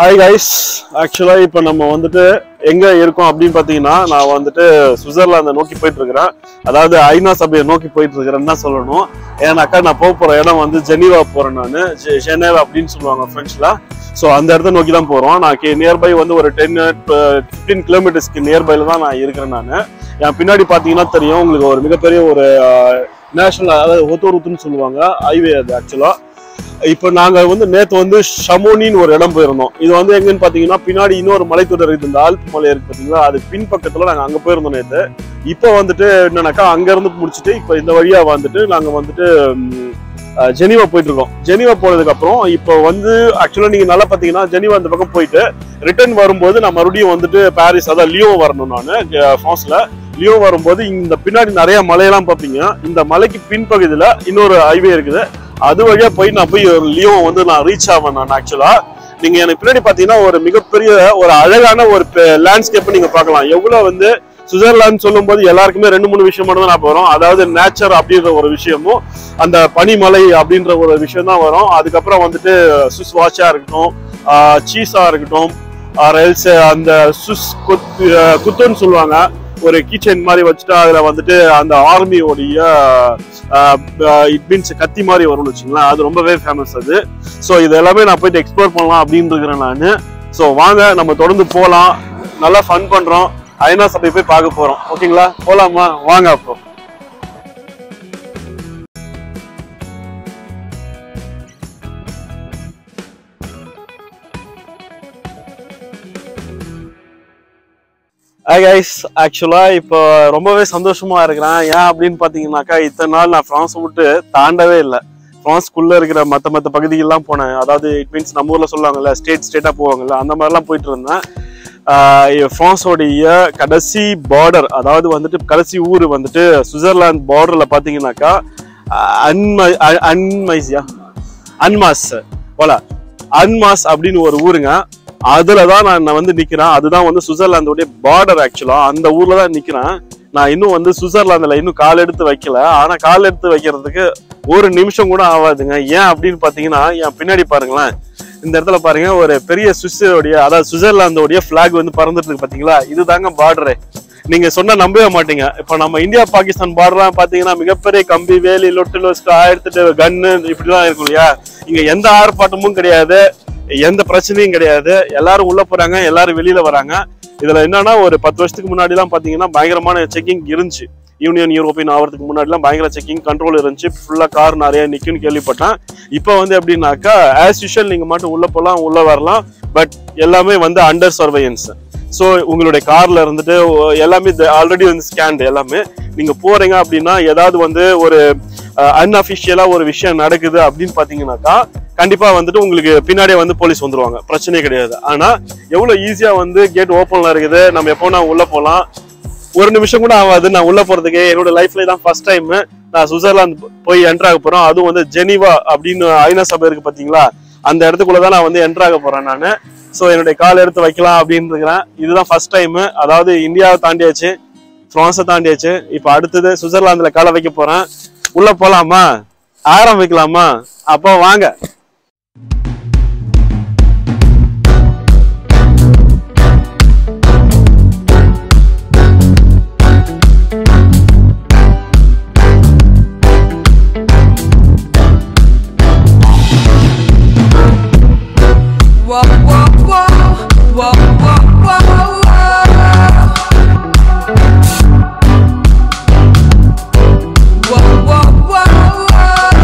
Hi guys ஆக்சுவலாக இப்போ நம்ம வந்துட்டு எங்க இருக்கோம் அப்படின்னு பார்த்தீங்கன்னா நான் வந்துட்டு சுவிட்சர்லாந்தை நோக்கி போயிட்டு இருக்கிறேன் அதாவது ஐநா சபையை நோக்கி போயிட்டு இருக்கிறேன்னு தான் சொல்லணும் ஏன்னாக்கா நான் போக போற இடம் வந்து ஜெனீவா போறேன் நான் ஜெனேவ் அப்படின்னு சொல்லுவாங்க ஃப்ரெண்ட்ஸ்ல ஸோ அந்த இடத்த நோக்கி தான் போறோம் நான் நியர்பை வந்து ஒரு டென் ஃபிஃப்டீன் கிலோமீட்டர்ஸ்க்கு நியர்பைல தான் நான் இருக்கிறேன் நான் என் பின்னாடி பார்த்தீங்கன்னா தெரியும் உங்களுக்கு ஒரு மிகப்பெரிய ஒரு நேஷனல் அதாவது ஒத்தோருத்துன்னு சொல்லுவாங்க ஹைவே அது ஆக்சுவலா இப்போ நாங்க வந்து நேத்து வந்து ஷமோனின்னு ஒரு இடம் போயிருந்தோம் இது வந்து எங்கன்னு பாத்தீங்கன்னா பின்னாடி இன்னொரு மலைத்தொடர் இருக்குது இந்த ஆல்ப் மலை இருக்கு பாத்தீங்களா அது பின் பக்கத்துல நாங்க அங்க போயிருந்தோம் நேத்து இப்போ வந்துட்டு என்னன்னாக்கா அங்க இருந்து முடிச்சுட்டு இப்போ இந்த வழியா வந்துட்டு நாங்க வந்துட்டு ம், அஹ், ஜெனீவா போயிட்டு இருக்கோம் ஜெனீவா போனதுக்கு அப்புறம் இப்போ வந்து ஆக்சுவலா நீங்க நல்லா பாத்தீங்கன்னா ஜெனீவா அந்த பக்கம் போயிட்டு ரிட்டர்ன் வரும்போது நான் மறுபடியும் வந்துட்டு பாரிஸ் அதான் லியோ வரணும் நான் ஃப்ரான்ஸ்ல லியோ வரும்போது இந்த பின்னாடி நிறைய மலையெல்லாம் பார்ப்பீங்க இந்த மலைக்கு பின்பகுதியில இன்னொரு ஹைவே இருக்குது அது வழியா போய் நான் போய் ஒரு லியோ வந்து நான் ரீச் ஆவேன் நான் ஆக்சுவலா நீங்க எனக்கு பின்னாடி பாத்தீங்கன்னா ஒரு மிகப்பெரிய ஒரு அழகான ஒரு லேண்ட்ஸ்கேப் நீங்க பார்க்கலாம் எவ்வளவு வந்து சுவிட்சர்லாந்து சொல்லும்போது எல்லாருக்குமே ரெண்டு மூணு விஷயம் மட்டும் தான் நான் வரும் அதாவது நேச்சர் அப்படின்ற ஒரு விஷயமும் அந்த பனிமலை அப்படின்ற ஒரு விஷயம் தான் வரும் அதுக்கப்புறம் வந்துட்டு சுஸ் வாட்சா இருக்கட்டும் சீஸா இருக்கட்டும் எல்ஸ் அந்த சுஸ் குத் குத்துன்னு சொல்லுவாங்க ஒரு கீச்சைன் மாதிரி வச்சுட்டு அதுல வந்துட்டு அந்த ஆர்மியோடைய இட் மீன்ஸ் கத்தி மாதிரி வரும்னு வச்சுங்களேன் அது ரொம்பவே ஃபேமஸ் அது ஸோ இது எல்லாமே நான் போயிட்டு எக்ஸ்ப்ளோர் பண்ணலாம் அப்படின்னு இருக்கிறேன் நான் ஸோ வாங்க நம்ம தொடர்ந்து போகலாம் நல்லா ஃபன் பண்றோம் ஐநா சபை போய் பார்க்க போறோம் ஓகேங்களா போலாமா வாங்க அப்போ ஹாய் கைஸ் ஆக்சுவலா இப்போ ரொம்பவே சந்தோஷமா இருக்கிறேன் ஏன் அப்படின்னு பாத்தீங்கன்னாக்கா இத்தனை நாள் நான் பிரான்ஸ் விட்டு தாண்டவே இல்லை பிரான்ஸ்குள்ள இருக்கிற மத்த மத்த பகுதிகள்லாம் போனேன் அதாவது இட் மீன்ஸ் நம்ம ஊர்ல சொல்லுவாங்கல்ல ஸ்டேட் ஸ்டேட்டா போவாங்கல்ல அந்த மாதிரிலாம் போயிட்டு இருந்தேன் ஆஹ் பிரான்ஸோடைய கடைசி பார்டர் அதாவது வந்துட்டு கடைசி ஊர் வந்துட்டு சுவிட்சர்லாந்து பார்டர்ல பாத்தீங்கன்னாக்கா அன்மை அன்மைசியா அன்மாஸ் போல அன்மாஸ் அப்படின்னு ஒரு ஊருங்க அதுல தான் நான் நான் வந்து நிக்கிறேன் அதுதான் வந்து சுவிட்சர்லாந்தோடைய பார்டர் ஆக்சுவலா அந்த ஊர்ல தான் நிக்கிறேன் நான் இன்னும் வந்து சுவிட்சர்லாந்துல இன்னும் கால் எடுத்து வைக்கல ஆனா கால் எடுத்து வைக்கிறதுக்கு ஒரு நிமிஷம் கூட ஆகாதுங்க ஏன் அப்படின்னு பாத்தீங்கன்னா என் பின்னாடி பாருங்களேன் இந்த இடத்துல பாருங்க ஒரு பெரிய சுவிஸோடைய அதாவது சுவிட்சர்லாந்தோடைய பிளாக் வந்து பறந்துட்டு இருக்கு பாத்தீங்களா இதுதாங்க பார்டரு நீங்க சொன்னா நம்பவே மாட்டீங்க இப்ப நம்ம இந்தியா பாகிஸ்தான் பார்டர்லாம் பாத்தீங்கன்னா மிகப்பெரிய கம்பி வேலி லொட்டு லொஸ்க்கு ஆயிரத்தெட்டு கன்னு இப்படிலாம் இருக்கும் இல்லையா இங்க எந்த ஆர்ப்பாட்டமும் கிடையாது எந்த பிரச்சனையும் கிடையாது எல்லாரும் உள்ள போறாங்க எல்லாரும் வெளியில வராங்க இதுல என்னன்னா ஒரு பத்து வருஷத்துக்கு முன்னாடி எல்லாம் பாத்தீங்கன்னா பயங்கரமான செக்கிங் இருந்துச்சு யூனியன் யூரோப்பியன் ஆகிறதுக்கு முன்னாடிலாம் பயங்கர செக்கிங் கண்ட்ரோல் இருந்துச்சு ஃபுல்லா கார் நிறைய நிக்கும்னு கேள்விப்பட்டேன் இப்போ வந்து எப்படின்னாக்கா ஆஸ் யூஷுவல் நீங்க மட்டும் உள்ள போலாம் உள்ள வரலாம் பட் எல்லாமே வந்து அண்டர் சர்வைலன்ஸ் ஸோ உங்களுடைய கார்ல இருந்துட்டு ஒ- எல்லாமே ஆல்ரெடி வந்து ஸ்கேன்டு எல்லாமே நீங்க போறீங்க அப்படின்னா ஏதாவது வந்து ஒரு அன்அஃபிஷியலா ஒரு விஷயம் நடக்குது அப்படின்னு பாத்தீங்கன்னாக்கா கண்டிப்பா வந்துட்டு உங்களுக்கு பின்னாடியே வந்து போலீஸ் வந்துருவாங்க பிரச்சனையே கிடையாது ஆனா எவ்வளவு ஈஸியா வந்து கேட் ஓப்பன்ல இருக்குது நம்ம எப்போ நான் உள்ள போலாம் ஒரு நிமிஷம் கூட ஆகாது நான் உள்ள போறதுக்கு என்னோட லைஃப்ல தான் ஃபர்ஸ்ட் டைம் நான் சுவிட்சர்லாந்து போய் என்டர் ஆக போறோம் அதுவும் வந்து ஜெனீவா அப்படின்னு ஐநா சபை இருக்கு பாத்தீங்களா அந்த இடத்துக்குள்ள தான் நான் வந்து என்டர் ஆக போறேன் நான் ஸோ என்னுடைய கால் எடுத்து வைக்கலாம் அப்படின்னு இருக்கிறேன் இதுதான் ஃபர்ஸ்ட் டைம் அதாவது இந்தியாவை தாண்டியாச்சு பிரான்ஸை தாண்டியாச்சு இப்போ அடுத்தது சுவிட்சர்லாந்துல காலை வைக்க போறேன் உள்ள போலாமா ஆரம்பிக்கலாமா அப்போ வாங்க Whoa, whoa, whoa, whoa, whoa, whoa, whoa. Whoa, whoa, whoa,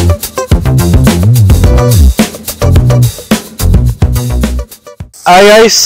ice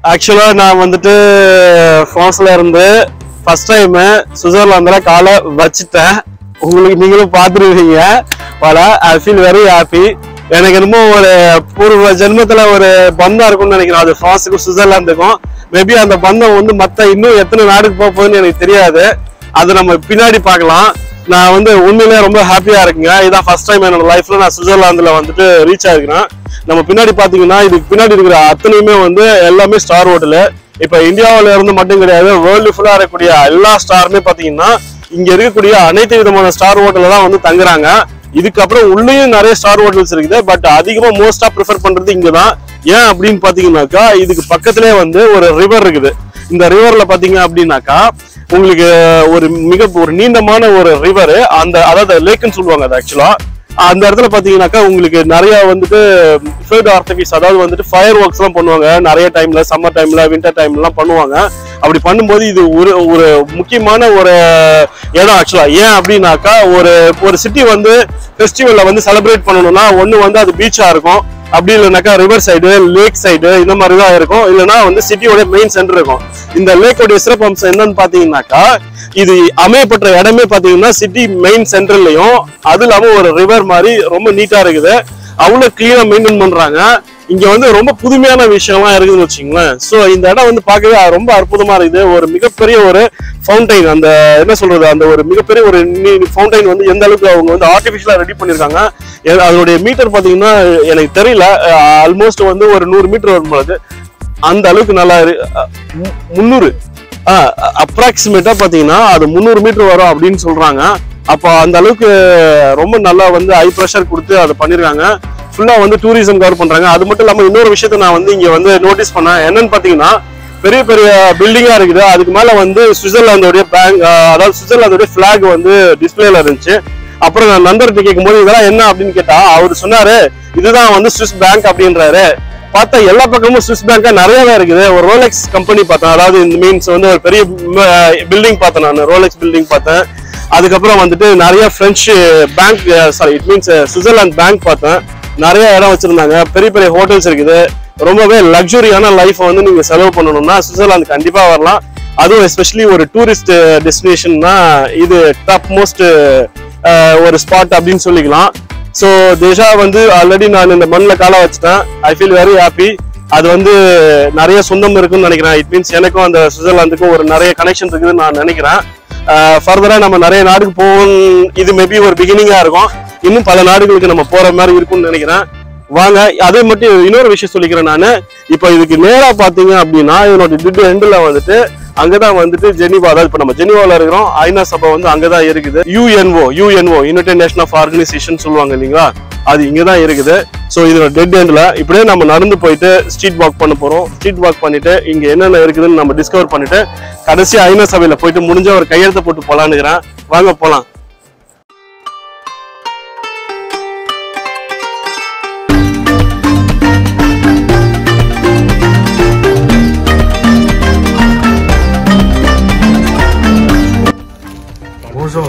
ஆக்சுவலா நான் வந்துட்டு பிரான்ஸ்ல இருந்து ஃபர்ஸ்ட் டைம் சுவிட்சர்லாந்துல காலை வச்சுட்டேன் உங்களுக்கு நீங்களும் பார்த்துருவீங்க பல ஐ ஃபீல் வெரி ஹாப்பி எனக்கு என்னமோ ஒரு பூர்வ ஜென்மத்துல ஒரு பந்தம் இருக்கும்னு நினைக்கிறேன் அது பிரான்ஸுக்கும் சுவிட்சர்லாந்துக்கும் மேபி அந்த பந்தம் வந்து மத்த இன்னும் எத்தனை நாடுக்கு போக போகுதுன்னு எனக்கு தெரியாது அது நம்ம பின்னாடி பார்க்கலாம் நான் வந்து உண்மையிலே ரொம்ப ஹாப்பியா இருக்குங்க இதான் ஃபர்ஸ்ட் டைம் என்னோட லைஃப்ல நான் சுவிட்சர்லாந்துல வந்துட்டு ரீச் ஆயிருக்கிறேன் நம்ம பின்னாடி பாத்தீங்கன்னா இதுக்கு பின்னாடி இருக்கிற அத்தனையுமே வந்து எல்லாமே ஸ்டார் ஹோட்டலு இப்ப இந்தியாவுல இருந்து மட்டும் கிடையாது வேர்ல்டு ஃபுல்லா இருக்கக்கூடிய எல்லா ஸ்டாருமே பாத்தீங்கன்னா இங்க இருக்கக்கூடிய அனைத்து விதமான ஸ்டார் ஹோட்டல்ல தான் வந்து தங்குறாங்க இதுக்கப்புறம் உள்ளேயும் நிறைய ஸ்டார் ஹோட்டல்ஸ் இருக்குது பட் அதிகமா மோஸ்டா ப்ரிஃபர் பண்றது இங்க தான் ஏன் அப்படின்னு பாத்தீங்கன்னாக்கா இதுக்கு பக்கத்திலே வந்து ஒரு ரிவர் இருக்குது இந்த ரிவர்ல பாத்தீங்க அப்படின்னாக்கா உங்களுக்கு ஒரு மிக ஒரு நீண்டமான ஒரு ரிவர் அந்த அதாவது லேக்குன்னு சொல்லுவாங்க அது ஆக்சுவலா அந்த இடத்துல பாத்தீங்கன்னாக்கா உங்களுக்கு நிறைய வந்துட்டு ஃபேட் ஆர்டிஃபிஸ் அதாவது வந்துட்டு ஃபயர் ஒர்க்ஸ் எல்லாம் பண்ணுவாங்க நிறைய டைம்ல சம்மர் டைம்ல வின்டர் டைம்ல எல்லாம் பண்ணுவாங்க அப்படி பண்ணும்போது இது ஒரு ஒரு முக்கியமான ஒரு இடம் ஆக்சுவலா ஏன் அப்படின்னாக்கா ஒரு ஒரு சிட்டி வந்து ஃபெஸ்டிவல்ல வந்து செலிப்ரேட் பண்ணணும்னா ஒண்ணு வந்து அது பீச்சா இருக்கும் அப்படி இல்லைனாக்கா ரிவர் சைடு லேக் சைடு இந்த மாதிரி தான் இருக்கும் இல்லைன்னா வந்து சிட்டியோட மெயின் சென்டர் இருக்கும் இந்த லேக்கோடைய சிறப்பு அம்சம் என்னன்னு பாத்தீங்கன்னாக்கா இது அமையப்பட்ட இடமே பாத்தீங்கன்னா சிட்டி மெயின் சென்டர்லயும் அது இல்லாம ஒரு ரிவர் மாதிரி ரொம்ப நீட்டா இருக்குது அவ்வளவு கிளீனா மெயின்டைன் பண்றாங்க இங்க வந்து ரொம்ப புதுமையான விஷயம்லாம் இருக்குதுன்னு வச்சுங்களேன் ஸோ இந்த இடம் வந்து பார்க்கவே ரொம்ப அற்புதமா இருக்குது ஒரு மிகப்பெரிய ஒரு ஃபவுண்டைன் அந்த என்ன சொல்றது அந்த ஒரு மிகப்பெரிய ஒரு ஃபவுண்டைன் வந்து எந்த அளவுக்கு அவங்க வந்து ஆர்டிஃபிஷியலா ரெடி பண்ணிருக்காங்க எ- அதனுடைய மீட்டர் பாத்தீங்கன்னா எனக்கு தெரியல ஆல்மோஸ்ட் வந்து ஒரு நூறு மீட்டர் வரும் பொழுது அந்த அளவுக்கு நல்லா இரு- அஹ் மு- முந்நூறு அப்ராக்சிமேட்டா பாத்தீங்கன்னா அது முந்நூறு மீட்டர் வரும் அப்படின்னு சொல்றாங்க அப்போ அந்த அளவுக்கு ரொம்ப நல்லா வந்து ஹை ப்ரெஷர் கொடுத்து அதை பண்ணிருக்காங்க ஃபுல்லா வந்து டூரிசம் கவர் பண்றாங்க அது மட்டும் இல்லாம இன்னொரு விஷயத்த நான் வந்து இங்க வந்து நோட்டீஸ் பண்ணேன் என்னன்னு பாத்தீங்கன்னா பெரிய பெரிய பில்டிங்கா இருக்குது அதுக்கு மேல வந்து சுவிட்சர்லாந்தோடைய பேங்க் அதாவது சுவிட்சர்லாந்தோடைய பிளாக் வந்து டிஸ்பிளேல இருந்துச்சு அப்புறம் நான் நண்பர்கிட்ட கேட்கும்போது இதெல்லாம் என்ன அப்படின்னு கேட்டா அவர் சொன்னாரு இதுதான் வந்து சுவிஸ் பேங்க் அப்படின்றாரு பார்த்தா எல்லா பக்கமும் சுவிஸ் பேங்கா நிறையவே இருக்குது ஒரு ரோலெக்ஸ் கம்பெனி பார்த்தேன் அதாவது இந்த மீன்ஸ் வந்து ஒரு பெரிய பில்டிங் பார்த்தேன் நான் ரோலெக்ஸ் பில்டிங் பார்த்தேன் அதுக்கப்புறம் வந்துட்டு நிறைய French bank sorry it means Switzerland bank பார்த்தேன் நிறைய இடம் வச்சிருந்தாங்க பெரிய பெரிய ஹோட்டல்ஸ் இருக்குது ரொம்பவே லக்ஸுரியான லைஃப் வந்து நீங்க செலவு பண்ணணும்னா சுவிட்சர்லாந்து கண்டிப்பா வரலாம் அதுவும் எஸ்பெஷலி ஒரு டூரிஸ்ட் டெஸ்டினேஷன்னா இது டாப் மோஸ்ட் ஒரு ஸ்பாட் அப்படின்னு சொல்லிக்கலாம் ஸோ தேஷா வந்து ஆல்ரெடி நான் இந்த மண்ணில் காலை வச்சுட்டேன் ஐ ஃபீல் வெரி ஹாப்பி அது வந்து நிறைய சொந்தம் இருக்குன்னு நினைக்கிறேன் இட் மீன்ஸ் எனக்கும் அந்த சுவிட்சர்லாந்துக்கும் ஒரு நிறைய கனெக்ஷன் இருக்குதுன்னு நான் நினைக்கிறேன் ஃபர்தராக நம்ம நிறைய நாடுக்கு போகும் இது மேபி ஒரு பிகினிங்காக இருக்கும் இன்னும் பல நாடுகளுக்கு நம்ம போற மாதிரி இருக்கும்னு நினைக்கிறேன் வாங்க அதே மட்டும் இன்னொரு விஷயம் சொல்லிக்கிறேன் நான் இப்போ இதுக்கு நேரா பாத்தீங்க அப்படின்னா இதனோட டிட் எண்டில் வந்துட்டு அங்கதான் வந்துட்டு ஜெனிவா அதாவது இப்போ நம்ம ஜெனிவால இருக்கிறோம் ஐநா சபை வந்து அங்கதான் இருக்குது UNO UNO united nation of organisation சொல்லுவாங்க இல்லைங்களா அது இங்கதான் இருக்குது ஸோ இதோட டெட் எண்ட்ல இப்படியே நம்ம நடந்து போயிட்டு ஸ்ட்ரீட் வாக் பண்ண போறோம் ஸ்ட்ரீட் வாக் பண்ணிட்டு இங்க என்னென்ன இருக்குதுன்னு நம்ம டிஸ்கவர் பண்ணிட்டு கடைசி ஐநா சபையில போயிட்டு முடிஞ்ச ஒரு கையெழுத்து போட்டு போலான்னுக்கிறேன் வாங்க போலாம் Bonjour.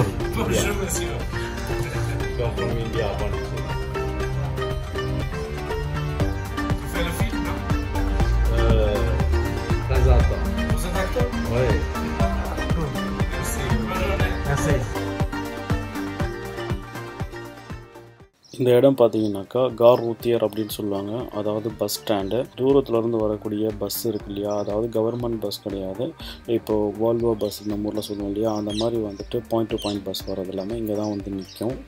Merci. இந்த இடம் பார்த்தீங்கன்னாக்கா கார் ஊத்தியர் அப்படின்னு சொல்லுவாங்க அதாவது பஸ் ஸ்டாண்டு தூரத்துல இருந்து வரக்கூடிய பஸ் இருக்கு இல்லையா அதாவது கவர்மெண்ட் பஸ் கிடையாது இப்போ வால்வோ பஸ் நம்ம ஊரில் சொல்லுவோம் இல்லையா அந்த மாதிரி வந்துட்டு பாயிண்ட் டு பாயிண்ட் பஸ் வர்றது எல்லாமே இங்கே தான் வந்து நிற்கும்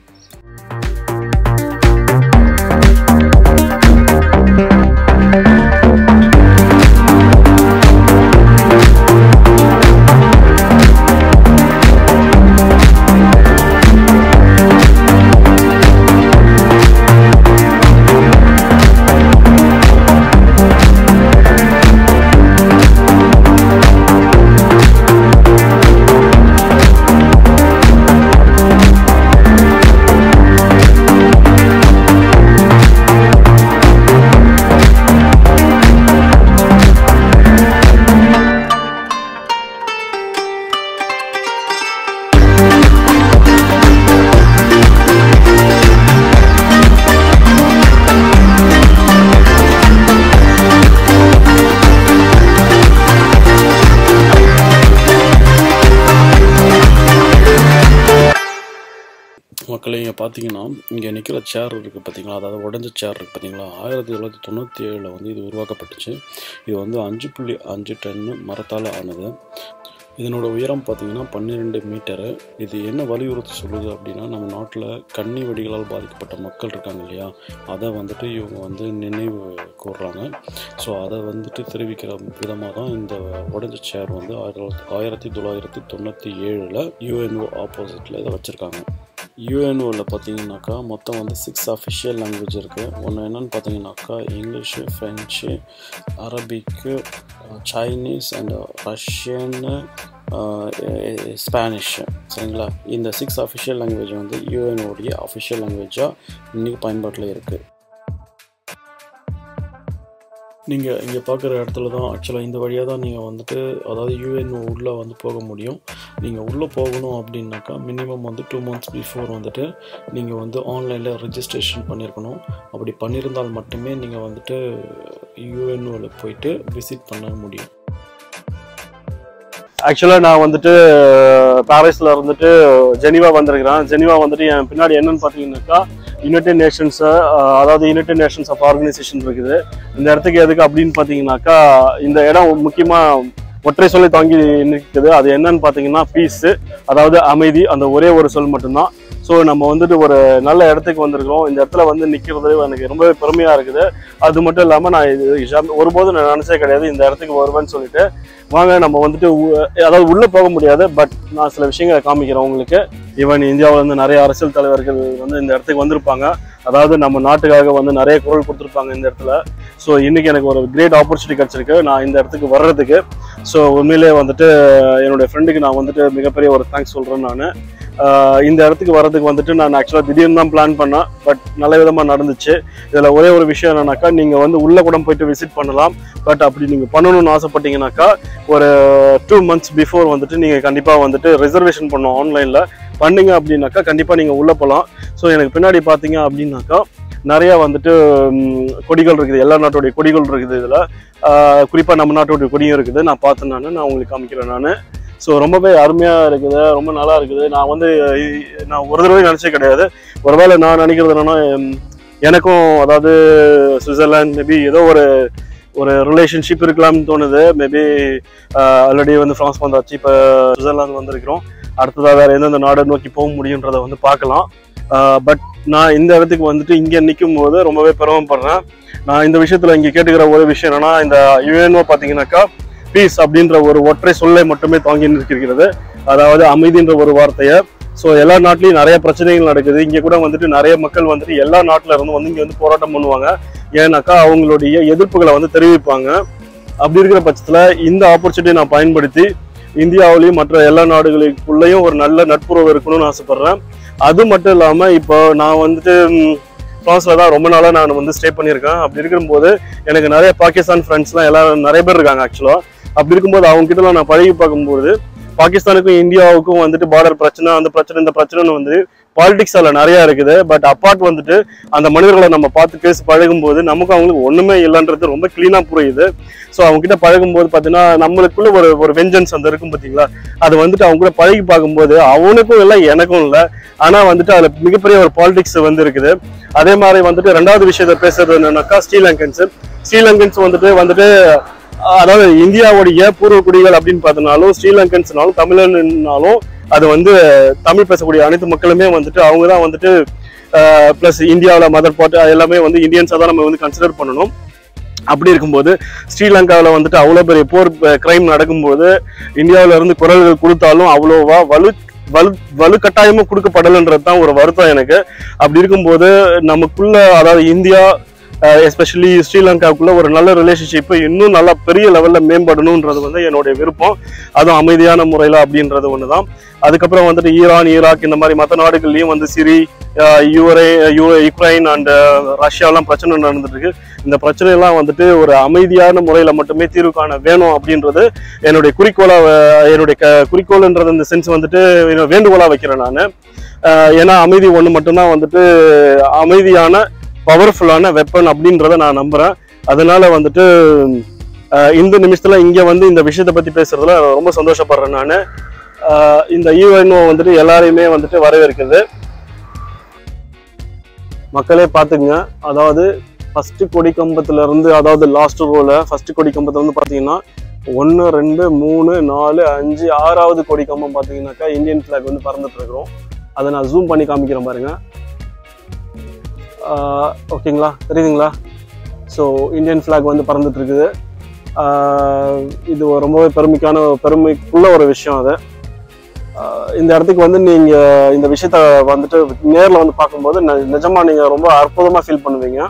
மக்களே இங்கே பார்த்தீங்கன்னா இங்கே நிற்கிற சேர் இருக்குது பார்த்தீங்களா அதாவது உடஞ்ச சேர் இருக்குது பார்த்தீங்களா ஆயிரத்தி தொள்ளாயிரத்தி தொண்ணூற்றி ஏழில் வந்து இது உருவாக்கப்பட்டுச்சு இது வந்து அஞ்சு புள்ளி அஞ்சு டன்னு மரத்தால் ஆனது இதனோட உயரம் பார்த்தீங்கன்னா பன்னிரெண்டு மீட்டரு இது என்ன வலியுறுத்தி சொல்லுது அப்படின்னா நம்ம நாட்டில் கன்னி வெடிகளால் பாதிக்கப்பட்ட மக்கள் இருக்காங்க இல்லையா அதை வந்துட்டு இவங்க வந்து நினைவு கூறுறாங்க ஸோ அதை வந்துட்டு தெரிவிக்கிற விதமாக தான் இந்த உடஞ்ச சேர் வந்து ஆயிரத்தி ஆயிரத்தி தொள்ளாயிரத்தி தொண்ணூற்றி ஏழில் யூஎன்ஓ ஆப்போசிட்டில் இதை வச்சுருக்காங்க யூஎன்ஓவில் பார்த்தீங்கன்னாக்கா மொத்தம் வந்து சிக்ஸ் அஃபிஷியல் லாங்குவேஜ் இருக்குது ஒன்று என்னென்னு பார்த்தீங்கன்னாக்கா English French Arabic Chinese and ரஷ்யன்னு ஸ்பானிஷ் சரிங்களா இந்த சிக்ஸ் அஃபிஷியல் லாங்குவேஜ் வந்து யூஎன்ஓடைய அஃபிஷியல் லாங்குவேஜாக இன்றைக்கி பயன்பாட்டில் இருக்குது நீங்கள் இங்கே பார்க்குற இடத்துல தான் ஆக்சுவலாக இந்த வழியாக தான் நீங்கள் வந்துட்டு அதாவது யூஎன்ஓ உள்ளே வந்து போக முடியும் நீங்கள் உள்ளே போகணும் அப்படின்னாக்கா மினிமம் வந்து டூ மந்த்ஸ் பிஃபோர் வந்துட்டு நீங்கள் வந்து ஆன்லைனில் ரெஜிஸ்ட்ரேஷன் பண்ணியிருக்கணும் அப்படி பண்ணியிருந்தால் மட்டுமே நீங்கள் வந்துட்டு யூஎன்ஓவில் போயிட்டு விசிட் பண்ண முடியும் ஆக்சுவலாக நான் வந்துட்டு பாரிஸில் இருந்துட்டு ஜெனிவா வந்திருக்கிறேன் ஜெனிவா வந்துட்டு என் பின்னாடி என்னன்னு பார்த்தீங்கன்னாக்கா யுனைடெட் நேஷன்ஸ் அதாவது யுனைடெட் நேஷன்ஸ் ஆஃப் ஆர்கனைசேஷன் இருக்குது இந்த இடத்துக்கு எதுக்கு அப்படின்னு பார்த்தீங்கன்னாக்கா இந்த இடம் முக்கியமாக ஒற்றை சொல்லி தாங்கி நிற்குது அது என்னன்னு பார்த்தீங்கன்னா பீஸு அதாவது அமைதி அந்த ஒரே ஒரு சொல் மட்டும்தான் ஸோ நம்ம வந்துட்டு ஒரு நல்ல இடத்துக்கு வந்திருக்கிறோம் இந்த இடத்துல வந்து நிற்கிறது எனக்கு ரொம்பவே பெருமையாக இருக்குது அது மட்டும் இல்லாமல் நான் இது ஜம்- ஒருபோதும் நான் நினச்சே கிடையாது இந்த இடத்துக்கு வருவேன்னு சொல்லிட்டு வாங்க நம்ம வந்துட்டு உ- அதாவது உள்ளே போக முடியாது பட் நான் சில விஷயங்களை காமிக்கிறேன் உங்களுக்கு ஈவன் இந்தியாவில் வந்து நிறைய அரசியல் தலைவர்கள் வந்து இந்த இடத்துக்கு வந்திருப்பாங்க அதாவது நம்ம நாட்டுக்காக வந்து நிறைய குரல் கொடுத்துருப்பாங்க இந்த இடத்துல ஸோ இன்னைக்கு எனக்கு ஒரு கிரேட் ஆப்பர்ச்சுனிட்டி கிடச்சிருக்கு நான் இந்த இடத்துக்கு வர்றதுக்கு ஸோ உண்மையிலேயே வந்துட்டு என்னுடைய ஃப்ரெண்டுக்கு நான் வந்துட்டு மிகப்பெரிய ஒரு தேங்க்ஸ் சொல்கிறேன் நான் இந்த இடத்துக்கு வர்றதுக்கு வந்துட்டு நான் ஆக்சுவலாக திடீர்னு தான் பிளான் பண்ணேன் பட் நல்ல விதமாக நடந்துச்சு இதில் ஒரே ஒரு விஷயம் என்னன்னாக்கா நீங்கள் வந்து உள்ளே கூட போயிட்டு விசிட் பண்ணலாம் பட் அப்படி நீங்கள் பண்ணணும்னு ஆசைப்பட்டீங்கன்னாக்கா ஒரு டூ மந்த்ஸ் பிஃபோர் வந்துட்டு நீங்கள் கண்டிப்பாக வந்துட்டு ரிசர்வேஷன் பண்ணணும் ஆன்லைனில் பண்ணீங்க அப்படின்னாக்கா கண்டிப்பாக நீங்கள் உள்ளே போகலாம் ஸோ எனக்கு பின்னாடி பார்த்தீங்க அப்படின்னாக்கா நிறைய வந்துட்டு ம், கொடிகள் இருக்குது எல்லா நாட்டுடைய கொடிகள் இருக்குது இதில் குறிப்பாக நம்ம நாட்டுடைய கொடியும் இருக்குது நான் பார்த்தேன் நான் நான் உங்களுக்கு காமிக்கிறேன் நான் ஸோ ரொம்பவே அருமையாக இருக்குது ரொம்ப நல்லா இருக்குது நான் வந்து இ- நான் ஒரு தடவை நினச்சே கிடையாது ஒருவேளை நான் நினைக்கிறது என்னன்னா ம், எனக்கும் அதாவது சுவிட்சர்லாந்து மேபி ஏதோ ஒரு ஒரு ரிலேஷன்ஷிப் இருக்கலாம்னு தோணுது மேபி ஆல்ரெடி வந்து ஃப்ரான்ஸ் வந்தாச்சு இப்போ சுவிட்சர்லாந்து வந்திருக்கிறோம் அடுத்ததாக வேறு எந்தெந்த நாடை நோக்கி போக முடியுன்றதை வந்து பார்க்கலாம் பட் நான் இந்த இடத்துக்கு வந்துட்டு இங்கே நிற்கும் போது ரொம்பவே பெருமைப்படுறேன் நான் இந்த விஷயத்தில் இங்கே கேட்டுக்கிற ஒரு விஷயம் என்னன்னா இந்த யுஎன்ஓ பார்த்தீங்கன்னாக்கா பீஸ் அப்படின்ற ஒரு ஒற்றை சொல்லை மட்டுமே தாங்கி நிற்கிறது அதாவது அமைதின்ற ஒரு வார்த்தையை ஸோ எல்லா நாட்டிலையும் நிறைய பிரச்சனைகள் நடக்குது இங்கே கூட வந்துட்டு நிறைய மக்கள் வந்துட்டு எல்லா நாட்டில இருந்து வந்து இங்கே வந்து போராட்டம் பண்ணுவாங்க ஏன்னாக்கா அவங்களுடைய எதிர்ப்புகளை வந்து தெரிவிப்பாங்க அப்படி இருக்கிற பட்சத்தில் இந்த ஆப்பர்ச்சுனிட்டியை நான் பயன்படுத்தி இந்தியாவிலையும் மற்ற எல்லா நாடுகளுக்குள்ளேயும் ஒரு நல்ல நட்புறவு இருக்கணும்னு ஆசைப்படுறேன் அது மட்டும் இல்லாமல் இப்போ நான் வந்துட்டு ம், ஃப்ரான்ஸ்ல தான் ரொம்ப நாளாக நான் வந்து ஸ்டே பண்ணியிருக்கேன் அப்படி இருக்கும்போது எனக்கு நிறைய பாகிஸ்தான் ஃப்ரெண்ட்ஸ்லாம் எல்லாரும் நிறைய பேர் இருக்காங்க ஆக்சுவலாக அப்படி இருக்கும்போது அவங்க கிட்டலாம் நான் பழகி பார்க்கும்போது பாகிஸ்தானுக்கும் இந்தியாவுக்கும் வந்துட்டு பார்டர் பிரச்சனை அந்த பிரச்சனை இந்த பிரச்சனைன்னு வந்து பாலிடிக்ஸ் அதில் நிறையா இருக்குது பட் அப்பார்ட் வந்துட்டு அந்த மனிதர்களை நம்ம பார்த்து பேசி பழகும்போது நமக்கு அவங்களுக்கு ஒன்றுமே இல்லைன்றது ரொம்ப க்ளீனாக புரியுது ஸோ அவங்க கிட்ட பழகும்போது பார்த்தீங்கன்னா நம்மளுக்குள்ள ஒரு ஒரு வெஞ்சன்ஸ் அந்த இருக்கும் பார்த்தீங்களா அது வந்துட்டு அவங்க கூட பழகி பார்க்கும்போது அவனுக்கும் இல்லை எனக்கும் இல்லை ஆனால் வந்துட்டு அதில் மிகப்பெரிய ஒரு பாலிடிக்ஸ் வந்து இருக்குது அதே மாதிரி வந்துட்டு ரெண்டாவது விஷயத்த பேசுறது என்னன்னாக்கா ஸ்ரீலங்கன்ஸ் ஸ்ரீலங்கன்ஸ் வந்துட்டு வந்துட்டு அஹ், அதாவது இந்தியாவுடைய பூர்வ குடிகள் அப்படின்னு பார்த்தனாலும் ஸ்ரீலங்கன்ஸ்னாலும் தமிழன்னாலும் அது வந்து தமிழ் பேசக்கூடிய அனைத்து மக்களுமே வந்துட்டு அவங்க தான் வந்துட்டு ப்ளஸ் இந்தியாவில் மதர் பார்ட் எல்லாமே வந்து இந்தியன்ஸாக தான் நம்ம வந்து கன்சிடர் பண்ணணும் அப்படி இருக்கும்போது ஸ்ரீலங்காவில் வந்துட்டு அவ்வளோ பெரிய போர் கிரைம் நடக்கும்போது இந்தியாவுல இருந்து குரல்கள் கொடுத்தாலும் அவ்வளோவா வலு வலு வலுக்கட்டாயமும் கொடுக்கப்படலைன்றது தான் ஒரு வருத்தம் எனக்கு அப்படி இருக்கும்போது நமக்குள்ள அதாவது இந்தியா எஸ்பெஷலி ஸ்ரீலங்காவுக்குள்ள ஒரு நல்ல ரிலேஷன்ஷிப் இன்னும் நல்லா பெரிய லெவலில் மேம்படணுன்றது வந்து என்னுடைய விருப்பம் அதுவும் அமைதியான முறையில் அப்படின்றது ஒன்று தான் அதுக்கப்புறம் வந்துட்டு ஈரான் ஈராக் இந்த மாதிரி மற்ற நாடுகள்லையும் வந்து சிரி அஹ், யூரே யூ யுக்ரைன் அண்ட் ரஷ்யாலாம் பிரச்சனை நடந்துட்டு இருக்கு இந்த பிரச்சனையெல்லாம் வந்துட்டு ஒரு அமைதியான முறையில் மட்டுமே தீர்வு காண வேணும் அப்படின்றது என்னுடைய குறிக்கோளா அஹ், என்னுடைய க குறிக்கோள்ன்றது இந்த சென்ஸ் வந்துட்டு என்னோட வேண்டுகோளா வைக்கிறேன் நான் ஏன்னா அமைதி ஒன்று மட்டும்தான் வந்துட்டு அமைதியான பவர்ஃபுல்லான வெப்பன் அப்படின்றத நான் நம்புறேன் அதனால வந்துட்டு அஹ், இந்த நிமிஷத்துல இங்க வந்து இந்த விஷயத்தை பத்தி பேசுறதுல ரொம்ப சந்தோஷப்படுறேன் நான் இந்த யூஎன்ஓ வந்துட்டு எல்லாரையுமே வந்துட்டு வரவேற்குது மக்களே பார்த்துங்க அதாவது ஃபர்ஸ்ட் கொடி கம்பத்துல இருந்து அதாவது லாஸ்ட் ரோல ஃபர்ஸ்ட் கொடி கம்பத்துல இருந்து பார்த்தீங்கன்னா ஒன்று ரெண்டு மூணு நாலு அஞ்சு ஆறாவது கொடி கம்பம் பார்த்தீங்கன்னாக்கா இந்தியன் ஃபிளாக் வந்து பறந்துட்டு இருக்கிறோம் அதை நான் ஜூம் பண்ணி காமிக்கிறேன் பாருங்க ஆஹ் ஓகேங்களா தெரியுதுங்களா ஸோ இந்தியன் ஃபிளாக் வந்து பறந்துட்டு இருக்குது ஆஹ் இது ஒரு ரொம்பவே பெருமைக்கான பெருமைக்குள்ள ஒரு விஷயம் அது ஆஹ் இந்த இடத்துக்கு வந்து நீங்க இந்த விஷயத்த வந்துட்டு நேர்ல வந்து பார்க்கும்போது ந- நிஜமா நீங்க ரொம்ப அற்புதமா ஃபீல் பண்ணுவீங்க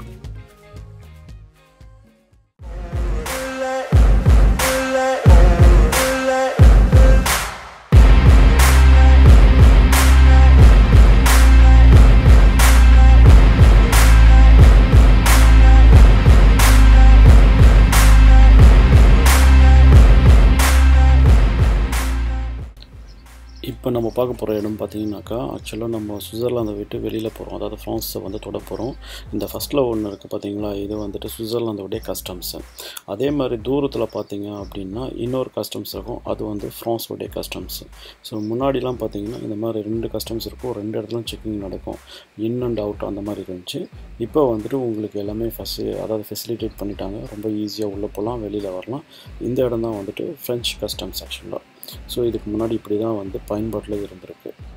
இப்போ நம்ம பார்க்க போகிற இடம் பார்த்தீங்கன்னாக்கா ஆக்சுவலாக நம்ம சுவிட்சர்லாந்தை விட்டு வெளியில் போகிறோம் அதாவது ஃப்ரான்ஸை வந்து தொட போகிறோம் இந்த ஃபஸ்ட்டில் ஒன்று இருக்குது பார்த்தீங்களா இது வந்துட்டு சுவிட்சர்லாந்தோடைய கஸ்டம்ஸு அதே மாதிரி தூரத்தில் பார்த்தீங்க அப்படின்னா இன்னொரு கஸ்டம்ஸ் இருக்கும் அது வந்து ஃப்ரான்ஸோடைய கஸ்டம்ஸு ஸோ முன்னாடிலாம் பார்த்தீங்கன்னா இந்த மாதிரி ரெண்டு கஸ்டம்ஸ் இருக்கும் ரெண்டு இடத்துலையும் செக்கிங் நடக்கும் இன் அண்ட் அவுட் அந்த மாதிரி இருந்துச்சு இப்போ வந்துட்டு உங்களுக்கு எல்லாமே ஃபஸ்ட்டு அதாவது ஃபெசிலிட்டேட் பண்ணிட்டாங்க ரொம்ப ஈஸியாக உள்ளே போகலாம் வெளியில் வரலாம் இந்த இடம் தான் வந்துட்டு ஃப்ரெஞ்ச் கஸ்டம்ஸ் ஆக்சுவலாக ஸோ இதுக்கு முன்னாடி இப்படி தான் வந்து பயன்பாட்டில் இருந்திருக்கு